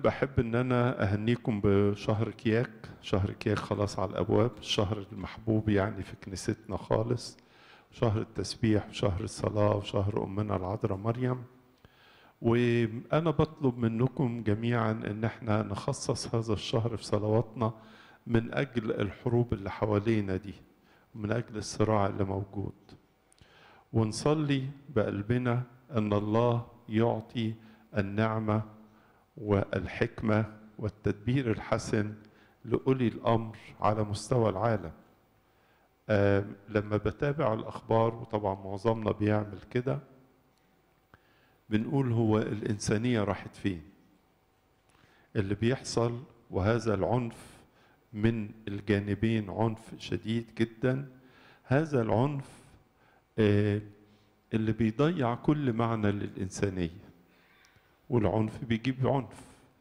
بحب ان انا اهنيكم بشهر كياك شهر كياك خلاص على الابواب الشهر المحبوب يعني في كنيستنا خالص شهر التسبيح وشهر الصلاة وشهر أمنا العذراء مريم وأنا بطلب منكم جميعا إن احنا نخصص هذا الشهر في صلواتنا من أجل الحروب اللي حوالينا دي من أجل الصراع اللي موجود ونصلي بقلبنا أن الله يعطي النعمة والحكمة والتدبير الحسن لأولي الأمر على مستوى العالم آه لما بتابع الأخبار وطبعا معظمنا بيعمل كده بنقول هو الإنسانية راحت فين اللي بيحصل وهذا العنف من الجانبين عنف شديد جدا هذا العنف آه اللي بيضيع كل معنى للإنسانية والعنف بيجيب عنف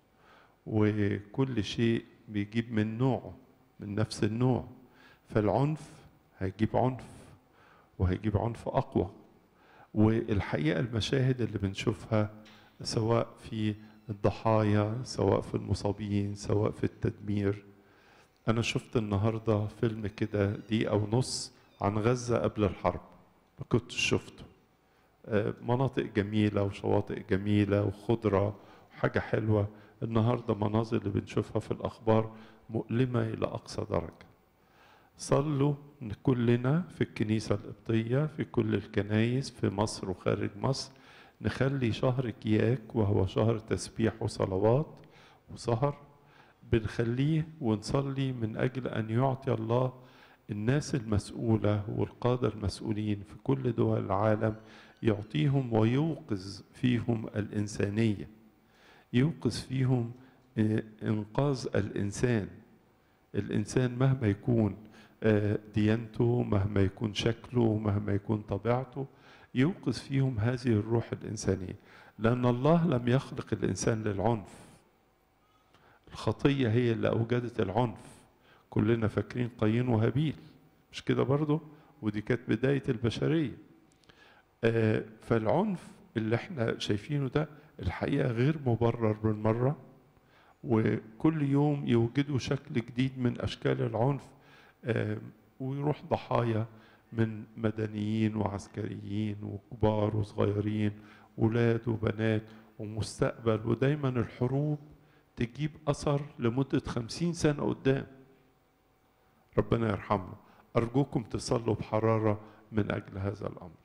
وكل شيء بيجيب من نوعه من نفس النوع فالعنف هيجيب عنف وهيجيب عنف أقوى والحقيقة المشاهد اللي بنشوفها سواء في الضحايا سواء في المصابين سواء في التدمير أنا شفت النهاردة فيلم كده دقيقة ونص عن غزة قبل الحرب ما كنتش شفته مناطق جميلة وشواطئ جميلة وخضرة وحاجة حلوة النهاردة مناظر اللي بنشوفها في الأخبار مؤلمة إلى أقصى درجة صلوا كلنا في الكنيسة القبطية في كل الكنايس في مصر وخارج مصر نخلي شهر كياك وهو شهر تسبيح وصلوات وسهر بنخليه ونصلي من أجل أن يعطي الله الناس المسؤولة والقادة المسؤولين في كل دول العالم يعطيهم ويوقظ فيهم الإنسانية يوقظ فيهم إنقاذ الإنسان الإنسان مهما يكون ديانته مهما يكون شكله مهما يكون طبيعته يوقظ فيهم هذه الروح الإنسانية لأن الله لم يخلق الإنسان للعنف الخطية هي اللي أوجدت العنف كلنا فاكرين قايين وهابيل مش كده برضه ودي كانت بداية البشرية آه فالعنف اللي احنا شايفينه ده الحقيقة غير مبرر بالمرة وكل يوم يوجدوا شكل جديد من أشكال العنف آه ويروح ضحايا من مدنيين وعسكريين وكبار وصغيرين ولاد وبنات ومستقبل ودايما الحروب تجيب أثر لمدة خمسين سنة قدام ربنا يرحمنا أرجوكم تصلوا بحرارة من أجل هذا الأمر